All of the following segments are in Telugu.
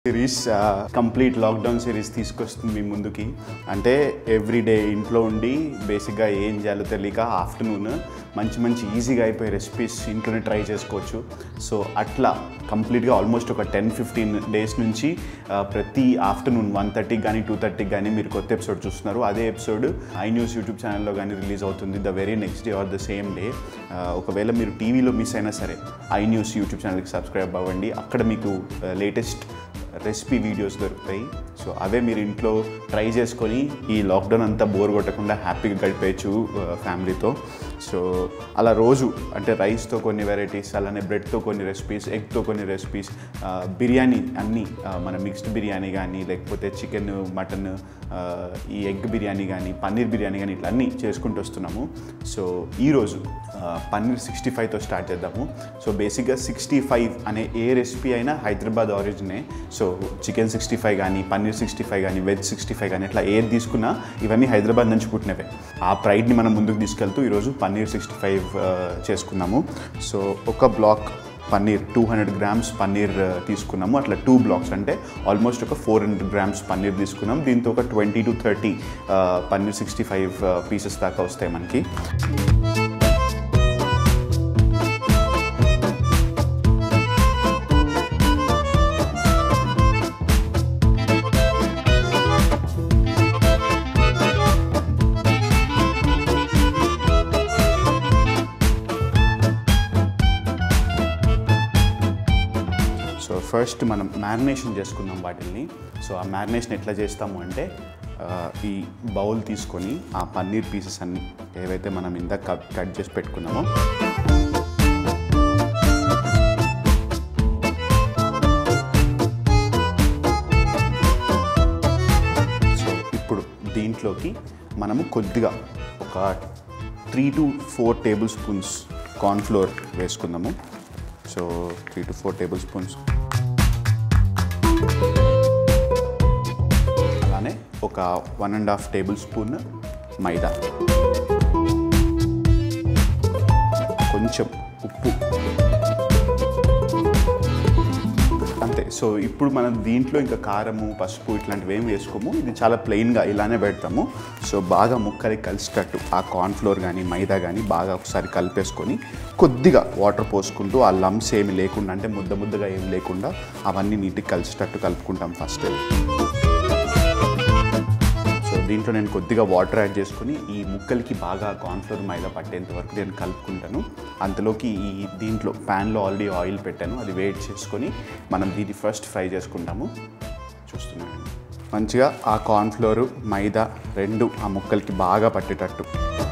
సిరీస్ కంప్లీట్ లాక్డౌన్ సిరీస్ తీసుకొస్తుంది మీ ముందుకి అంటే ఎవ్రీడే ఇంట్లో ఉండి బేసిక్గా ఏం చేయాలో తెలియక ఆఫ్టర్నూన్ మంచి మంచి ఈజీగా అయిపోయే రెసిపీస్ ఇంట్లోనే ట్రై చేసుకోవచ్చు సో అట్లా కంప్లీట్గా ఆల్మోస్ట్ ఒక టెన్ ఫిఫ్టీన్ డేస్ నుంచి ఆ, ప్రతి ఆఫ్టర్నూన్ వన్ థర్టీకి కానీ టూ థర్టీకి కానీ మీరు కొత్త ఎపిసోడ్ చూస్తున్నారు అదే ఎపిసోడ్ ఐ న్యూస్ యూట్యూబ్ ఛానల్లో కానీ రిలీజ్ అవుతుంది the very next day or the same day ఒకవేళ మీరు టీవీలో మిస్ అయినా సరే ఐ న్యూస్ యూట్యూబ్ ఛానల్కి సబ్స్క్రైబ్ అవ్వండి అక్కడ మీకు లేటెస్ట్ రెసిపీ వీడియోస్ దొరుకుతాయి సో అవే మీరు ఇంట్లో ట్రై చేసుకొని ఈ లాక్డౌన్ అంతా బోర్ కొట్టకుండా హ్యాపీగా గడిపేయచ్చు ఫ్యామిలీతో సో అలా రోజు అంటే రైస్తో కొన్ని వెరైటీస్ అలానే బ్రెడ్తో కొన్ని రెసిపీస్ ఎగ్తో కొన్ని రెసిపీస్ బిర్యానీ అన్నీ ఆ, మన మిక్స్డ్ బిర్యానీ కానీ లేకపోతే చికెన్ మటన్ ఈ ఎగ్ బిర్యానీ కానీ పన్నీర్ బిర్యానీ కానీ ఇట్లా అన్నీ చేసుకుంటూ వస్తున్నాము సో ఈరోజు ఆ, పన్నీర్ సిక్స్టీ ఫైవ్తో స్టార్ట్ చేద్దాము సో బేసిక్గా సిక్స్టీ ఫైవ్ అనే ఏ రెసిపీ అయినా హైదరాబాద్ ఆరిజినే సో చికెన్ సిక్స్టీ ఫైవ్ కానీ పన్నీర్ సిక్స్టీ ఫైవ్ కానీ వెజ్ సిక్స్టీ ఫైవ్ కానీ ఇట్లా ఏది తీసుకున్నా ఇవన్నీ హైదరాబాద్ నుంచి పుట్టినవే ఆ ప్రైడ్ని మనం ముందుకు తీసుకెళ్తూ ఈరోజు పన్నీర్ సిక్స్టీ ఫైవ్ చేసుకున్నాము సో ఒక block paneer two hundred grams paneer ఆ, తీసుకున్నాము అట్లా టూ బ్లాక్స్ అంటే ఆల్మోస్ట్ ఒక ఫోర్ హండ్రెడ్ గ్రామ్స్ పన్నీర్ తీసుకున్నాం దీంతో ఒక twenty to thirty paneer sixty five pieces దాకా వస్తాయి మనకి సో ఫస్ట్ మనం మ్యారినేషన్ చేసుకుందాం వాటిల్ని సో ఆ మ్యారినేషన్ ఎట్లా చేస్తాము అంటే ఆ, ఈ బౌల్ తీసుకొని ఆ పన్నీర్ పీసెస్ అన్ని ఏవైతే మనం ఇందాక కట్ కట్ చేసి పెట్టుకున్నామో సో ఇప్పుడు దీంట్లోకి మనము కొద్దిగా ఒక three to four tablespoons cornflour వేసుకుందాము so three to four tablespoons అలానే ఒక one and half tablespoon maida కొంచెం ఉప్పు అంతే సో ఇప్పుడు మనం దీంట్లో ఇంకా కారము పసుపు ఇట్లాంటివి ఏం వేసుకోము ఇది చాలా ప్లెయిన్గా ఇలానే పెడతాము సో బాగా ముక్కలకి కలిసేటట్టు ఆ కార్న్ఫ్లోర్ కానీ మైదా కానీ బాగా ఒకసారి కలిపేసుకొని కొద్దిగా వాటర్ పోసుకుంటూ ఆ లమ్స్ ఏమి లేకుండా అంటే ముద్ద ముద్దగా ఏం లేకుండా అవన్నీ నీటికి కలిసేటట్టు కలుపుకుంటాం ఫస్ట్ సో దీంట్లో నేను కొద్దిగా వాటర్ యాడ్ చేసుకుని ఈ ముక్కలకి బాగా కార్న్ఫ్లోర్ మైదా పట్టేంత వరకు నేను కలుపుకుంటాను అంతలోకి ఈ దీంట్లో ప్యాన్లో ఆల్రెడీ ఆయిల్ పెట్టాను అది వేడి చేసుకొని మనం దీన్ని ఫస్ట్ ఫ్రై చేసుకుంటాము చూస్తున్నాను మంచిగా ఆ కార్న్ఫ్లోర్ మైదా రెండు ఆ ముక్కలకి బాగా పట్టేటట్టు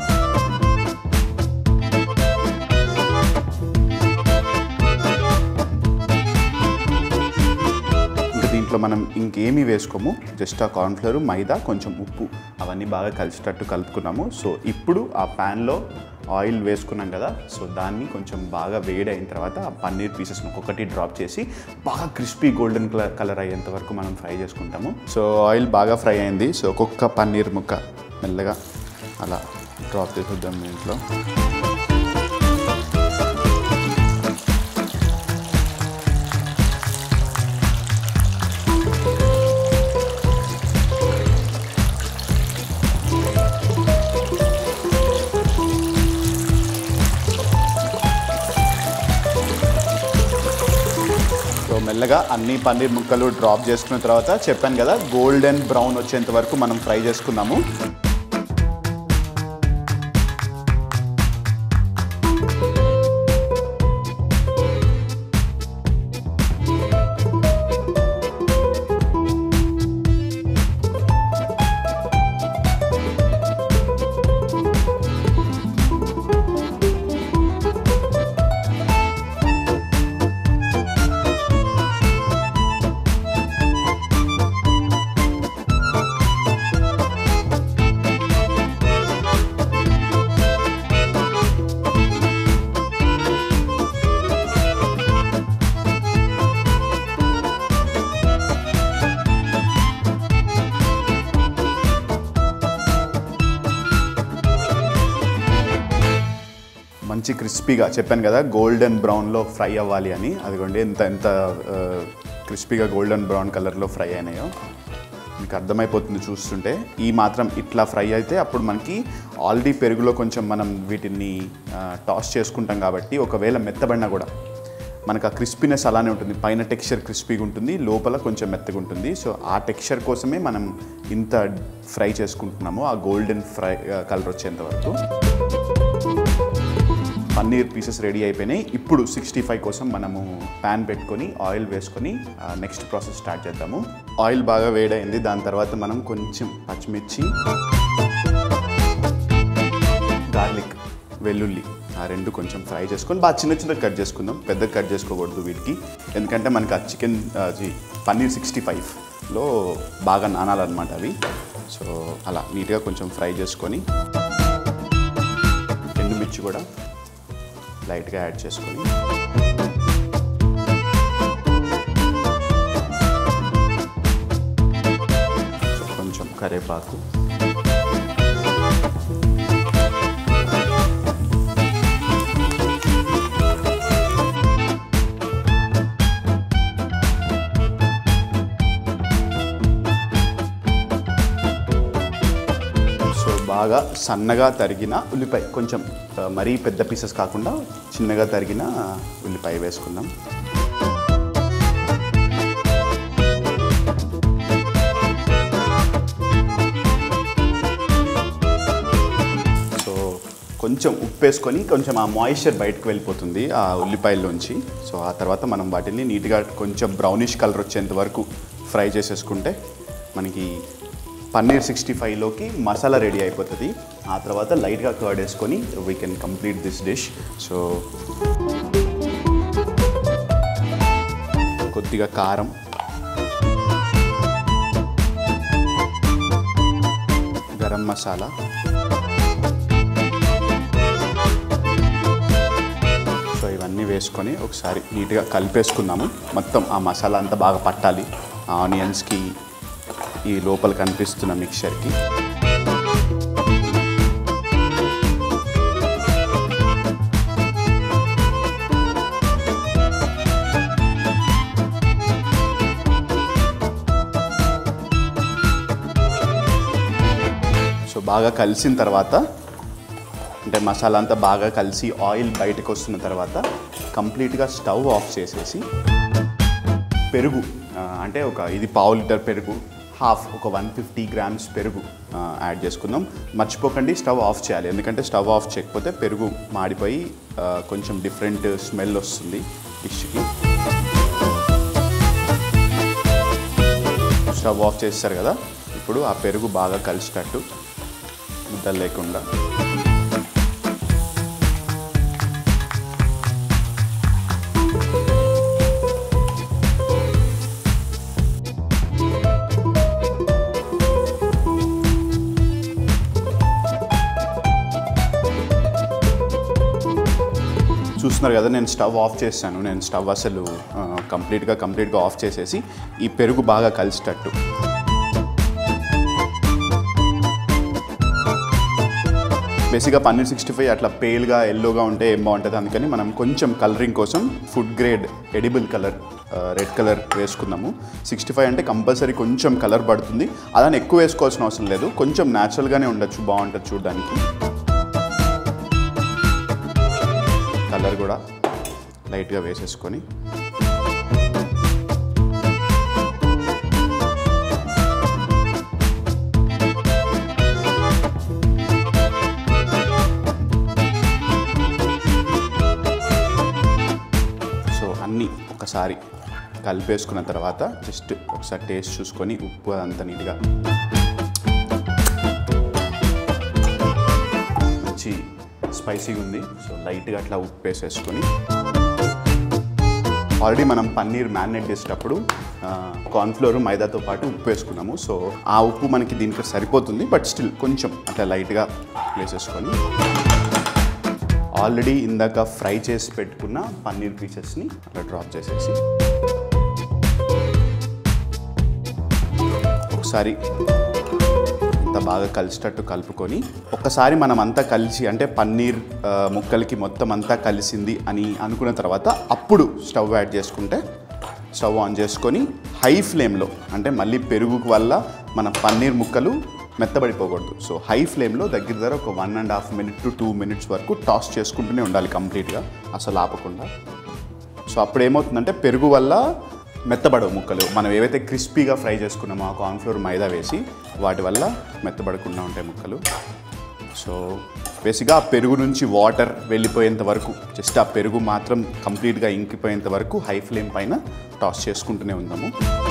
ఇంకా దీంట్లో మనం ఇంకేమీ వేసుకోము జస్ట్ ఆ కార్న్ఫ్లవర్ మైదా కొంచెం ఉప్పు అవన్నీ బాగా కలిసేటట్టు కలుపుకున్నాము సో ఇప్పుడు ఆ ప్యాన్లో ఆయిల్ వేసుకున్నాం కదా సో దాన్ని కొంచెం బాగా వేడి అయిన తర్వాత ఆ పన్నీర్ పీసెస్ ఒక్కొక్కటి డ్రాప్ చేసి బాగా క్రిస్పీ గోల్డెన్ కలర్ కలర్ అయ్యేంత వరకు మనం ఫ్రై చేసుకుంటాము సో ఆయిల్ బాగా ఫ్రై అయింది సో ఒక్కొక్క పన్నీర్ ముక్క మెల్లగా అలా డ్రాప్ చేసేద్దాం దీంట్లో సో మెల్లగా అన్ని పన్నీర్ ముక్కలు డ్రాప్ చేసుకున్న తర్వాత చెప్పాను కదా గోల్డెన్ బ్రౌన్ వచ్చేంత వరకు మనం ఫ్రై చేసుకున్నాము మంచి క్రిస్పీగా చెప్పాను కదా గోల్డెన్ బ్రౌన్లో ఫ్రై అవ్వాలి అని అదిగోండి ఎంత ఎంత క్రిస్పీగా గోల్డెన్ బ్రౌన్ కలర్లో ఫ్రై అయినాయో మీకు అర్థమైపోతుంది చూస్తుంటే ఈ మాత్రం ఇట్లా ఫ్రై అయితే అప్పుడు మనకి ఆల్రెడీ పెరుగులో కొంచెం మనం వీటిని టాస్ చేసుకుంటాం కాబట్టి ఒకవేళ మెత్తబడినా కూడా మనకు ఆ క్రిస్పీనెస్ అలానే ఉంటుంది పైన టెక్స్చర్ క్రిస్పీగా ఉంటుంది లోపల కొంచెం మెత్తగా ఉంటుంది సో ఆ టెక్స్చర్ కోసమే మనం ఇంత ఫ్రై చేసుకుంటున్నాము ఆ గోల్డెన్ ఫ్రై కలర్ వచ్చేంత వరకు పన్నీర్ పీసెస్ రెడీ అయిపోయినాయి ఇప్పుడు సిక్స్టీ ఫైవ్ కోసం మనము ప్యాన్ పెట్టుకొని ఆయిల్ వేసుకొని నెక్స్ట్ ప్రాసెస్ స్టార్ట్ చేద్దాము ఆయిల్ బాగా వేడైంది దాని తర్వాత మనం కొంచెం పచ్చిమిర్చి గార్లిక్ వెల్లుల్లి ఆ రెండు కొంచెం ఫ్రై చేసుకొని బాగా చిన్న చిన్న కట్ చేసుకుందాం పెద్ద కట్ చేసుకోకూడదు వీటికి ఎందుకంటే మనకి ఆ చికెన్ అది పన్నీర్ సిక్స్టీ ఫైవ్లో బాగా నానాలన్నమాట అవి సో అలా నీట్గా కొంచెం ఫ్రై చేసుకొని ఎండుమిర్చి కూడా లైట్గా యాడ్ చేసుకొని సో కొంచెం కరేపాకు సో బాగా సన్నగా తరిగిన ఉల్లిపాయ కొంచెం ఆ, మరీ పెద్ద పీసెస్ కాకుండా చిన్నగా తరిగిన ఉల్లిపాయ వేసుకుందాం సో కొంచెం ఉప్పు వేసుకొని కొంచెం ఆ మాయిశ్చర్ బయటకు వెళ్ళిపోతుంది ఆ ఉల్లిపాయల్లోంచి సో ఆ తర్వాత మనం వాటిని నీట్గా కొంచెం బ్రౌనిష్ కలర్ వచ్చేంత వరకు ఫ్రై చేసేసుకుంటే మనకి పన్నీర్ సిక్స్టీ ఫైవ్లోకి మసాలా రెడీ అయిపోతుంది ఆ తర్వాత లైట్గా కర్డ్ వేసుకొని we can complete this dish so కొద్దిగా కారం గరం మసాలా సో ఇవన్నీ వేసుకొని ఒకసారి నీట్గా కలిపేసుకుందాము మొత్తం ఆ మసాలా అంతా బాగా పట్టాలి ఆ ఆనియన్స్కి ఈ లోపల కనిపిస్తున్న మిక్చర్కి సో బాగా కలిసిన తర్వాత అంటే మసాలా అంతా బాగా కలిసి ఆయిల్ బయటకు వస్తున్న తర్వాత కంప్లీట్గా స్టవ్ ఆఫ్ చేసేసి పెరుగు ఆ, అంటే ఒక ఇది పావు లీటర్ పెరుగు హాఫ్ ఒక వన్ ఫిఫ్టీ గ్రామ్స్ పెరుగు ఆ, యాడ్ చేసుకుందాం మర్చిపోకండి స్టవ్ ఆఫ్ చేయాలి ఎందుకంటే స్టవ్ ఆఫ్ చేయకపోతే పెరుగు మాడిపోయి ఆ, కొంచెం డిఫరెంట్ స్మెల్ వస్తుంది డిష్కి స్టవ్ ఆఫ్ చేస్తారు కదా ఇప్పుడు ఆ పెరుగు బాగా కలిసేటట్టు ముద్దలు లేకుండా చూస్తున్నారు కదా నేను స్టవ్ ఆఫ్ చేశాను నేను స్టవ్ అసలు ఆ, కంప్లీట్గా కంప్లీట్గా ఆఫ్ చేసేసి ఈ పెరుగు బాగా కలిసేటట్టు బేసిక్గా పన్నీర్ సిక్స్టీ ఫైవ్ అట్లా పేల్గా ఎల్లోగా ఉంటే ఏం బాగుంటుంది అందుకని మనం కొంచెం కలరింగ్ కోసం food grade edible colour red colour వేసుకుందాము సిక్స్టీ ఫైవ్ అంటే కంపల్సరీ కొంచెం కలర్ పడుతుంది అలానే ఎక్కువ వేసుకోవాల్సిన అవసరం లేదు కొంచెం న్యాచురల్గానే ఉండొచ్చు బాగుంటుంది చూడడానికి కలర్ కూడా లైట్గా వేసేసుకొని సో అన్నీ ఒకసారి కలిపేసుకున్న తర్వాత జస్ట్ ఒకసారి టేస్ట్ చూసుకొని ఉప్పు అదంతా నీట్గా మంచి స్పైసీగా ఉంది సో లైట్గా అట్లా ఉప్పు వేసేసుకొని ఆల్రెడీ మనం పన్నీర్ మ్యారినేట్ చేసేటప్పుడు కార్న్ఫ్లోర్ మైదాతో పాటు ఉప్పు వేసుకున్నాము సో ఆ ఉప్పు మనకి దీనికి సరిపోతుంది బట్ స్టిల్ కొంచెం అట్లా లైట్గా వేసేసుకొని ఆల్రెడీ ఇందాక ఫ్రై చేసి పెట్టుకున్న పన్నీర్ పీసెస్ని అట్లా డ్రాప్ చేసేసి ఒకసారి అంతా బాగా కలిసేటట్టు కలుపుకొని ఒక్కసారి మనం అంతా కలిసి అంటే పన్నీర్ ఆ, ముక్కలకి మొత్తం అంతా కలిసింది అని అనుకున్న తర్వాత అప్పుడు స్టవ్ యాడ్ చేసుకుంటే స్టవ్ ఆన్ చేసుకొని హై ఫ్లేమ్లో అంటే మళ్ళీ పెరుగు వల్ల మన పన్నీర్ ముక్కలు మెత్తబడిపోకూడదు సో హై ఫ్లేమ్లో దగ్గర దగ్గర ఒక one and half minute to two minutes వరకు టాస్ చేసుకుంటూనే ఉండాలి కంప్లీట్గా అసలు ఆపకుండా సో అప్పుడు ఏమవుతుందంటే పెరుగు వల్ల మెత్తబడవు ముక్కలు మనం ఏవైతే క్రిస్పీగా ఫ్రై చేసుకున్నామో ఆ కార్న్ఫ్లోర్ మైదా వేసి వాటి వల్ల మెత్తబడకుండా ఉంటాయి ముక్కలు సో బేసిక్గా ఆ పెరుగు నుంచి వాటర్ వెళ్ళిపోయేంత వరకు జస్ట్ ఆ పెరుగు మాత్రం కంప్లీట్గా ఇంకిపోయేంత వరకు హై ఫ్లేమ్ పైన టాస్ చేసుకుంటూనే ఉందాము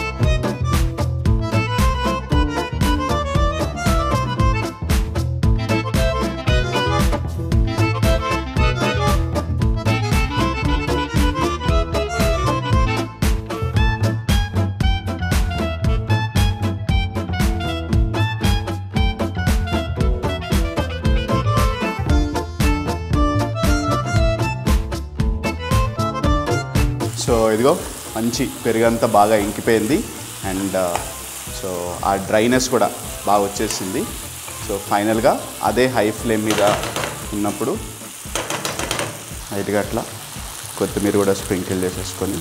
సో ఇదిగో మంచి పెరుగంతా బాగా ఇంకిపోయింది అండ్ సో ఆ డ్రైనెస్ కూడా బాగా వచ్చేసింది సో ఫైనల్గా అదే హై ఫ్లేమ్ మీద ఉన్నప్పుడు లైట్గా అట్లా కొత్తిమీర కూడా స్ప్రింకిల్ చేసేసుకొని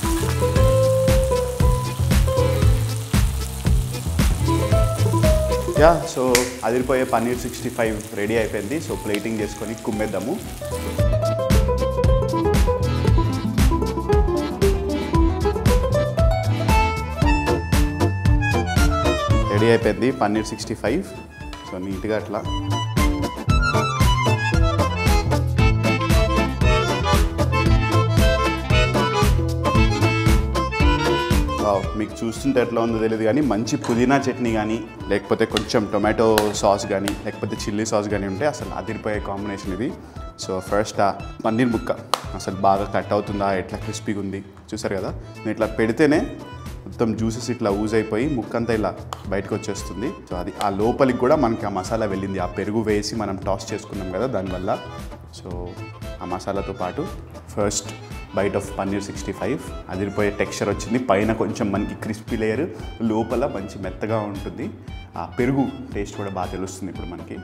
యా సో అదిరిపోయే పన్నీర్ సిక్స్టీ ఫైవ్ రెడీ అయిపోయింది సో ప్లేటింగ్ చేసుకొని కుమ్మేద్దాము రెడీ అయిపోయింది పన్నీర్ సిక్స్టీ ఫైవ్ సో నీట్గా అట్లా వావ్, మీకు చూస్తుంటే ఎట్లా ఉందో తెలియదు కానీ మంచి పుదీనా చట్నీ కానీ లేకపోతే కొంచెం టొమాటో సాస్ కానీ లేకపోతే చిల్లీ సాస్ కానీ ఉంటే అసలు అదిరిపోయే కాంబినేషన్ ఇది సో ఫస్ట్ ఆ పన్నీర్ ముక్క అసలు బాగా కట్ అవుతుందా ఎట్లా క్రిస్పీగా ఉంది చూసారు కదా నేను ఇట్లా పెడితేనే మొత్తం జ్యూసెస్ ఇట్లా ఊజ్ అయిపోయి ముక్కంతా ఇలా బయటకు వచ్చేస్తుంది సో అది ఆ లోపలికి కూడా మనకి ఆ మసాలా వెళ్ళింది ఆ పెరుగు వేసి మనం టాస్ చేసుకున్నాం కదా దానివల్ల సో ఆ మసాలాతో పాటు first bite of paneer sixty five అదిరిపోయే టెక్స్చర్ వచ్చింది పైన కొంచెం మనకి క్రిస్పీ లేయర్ లోపల మంచి మెత్తగా ఉంటుంది ఆ పెరుగు టేస్ట్ కూడా బాగా తెలుస్తుంది ఇప్పుడు మనకి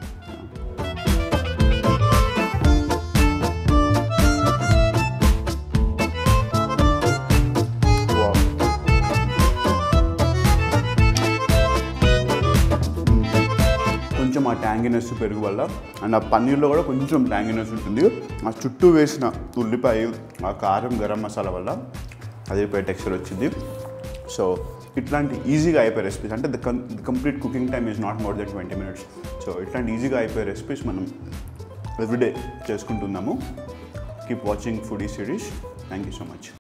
Wow. కొంచెం ఆ ట్యాంగినెస్ పెరుగు వల్ల అండ్ ఆ పన్నీర్లో కూడా కొంచెం ట్యాంగినెస్ ఉంటుంది ఆ చుట్టూ వేసిన ఉల్లిపాయ ఆ కారం గరం మసాలా వల్ల అదిరిపోయే టెక్స్చర్ వచ్చింది సో ఇట్లాంటి ఈజీగా అయిపోయే రెసిపీస్ అంటే the complete cooking time is not more than twenty minutes so ఇట్లాంటి ఈజీగా అయిపోయే రెసిపీస్ మనం ఎవ్రీడే చేసుకుంటున్నాము కీప్ వాచింగ్ ఫుడ్ ఈ series thank you so much